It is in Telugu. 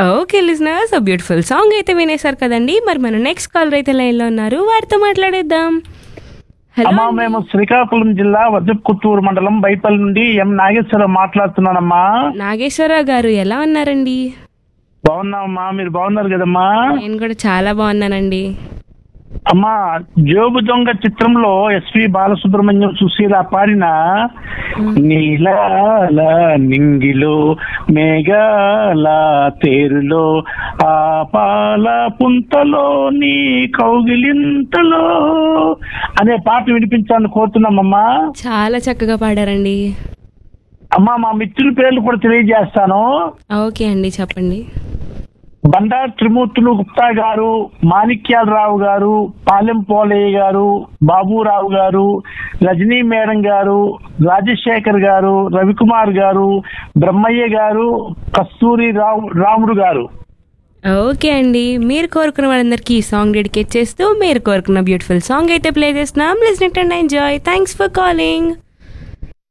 ఓకే లిజనర్స్ బ్యూటిఫుల్ సాంగ్ అయితే వినేశారు కదండి మరి మన నెక్స్ట్ కాలర్ అయితే లైన్లో ఉన్నారు వారితో మాట్లాడేద్దాం హలో అమ్మా మేము శ్రీకాకుళం జిల్లా వజ్రపుత్తూరు మండలం బైపల్లి నుండి ఎం నాగేశ్వరరావు మాట్లాడుతున్నానమ్మా నాగేశ్వరరావు గారు ఎలా ఉన్నారండి బాగున్నామమ్మా మీరు బాగున్నారు కదమ్మా నేను కూడా చాలా బాగున్నానండి అమ్మా జోబు దొంగ చిత్రంలో ఎస్పి బాలసుబ్రహ్మణ్యం సుశీల పాడిన నీలాల నింగిలో మేఘాల తేరులో ఆ పాల పుంతలో నీ కౌగిలింతలో అనే పాట వినిపించాలని కోరుతున్నామమ్మా చాలా చక్కగా పాడారండి అమ్మా మా మిత్రుల పేర్లు కూడా తెలియజేస్తాను ఓకే అండి చెప్పండి బండా త్రిమూర్తులు గుప్తా గారు మాణిక్యాలరావు గారు పాలెం పోలయ్య గారు బాబురావు గారు రజనీ మేడం గారు రాజశేఖర్ గారు రవికుమార్ గారు బ్రహ్మయ్య గారు కస్తూరి రావు రాముడు గారు ఓకే అండి మీరు కోరుకున్న వాళ్ళందరికీ ఈ సాంగ్ డెడికేట్ చేస్తూ మీరు కోరుకున్న బ్యూటిఫుల్ సాంగ్ అయితే ప్లే చేస్తున్నాం listen and enjoy thanks for calling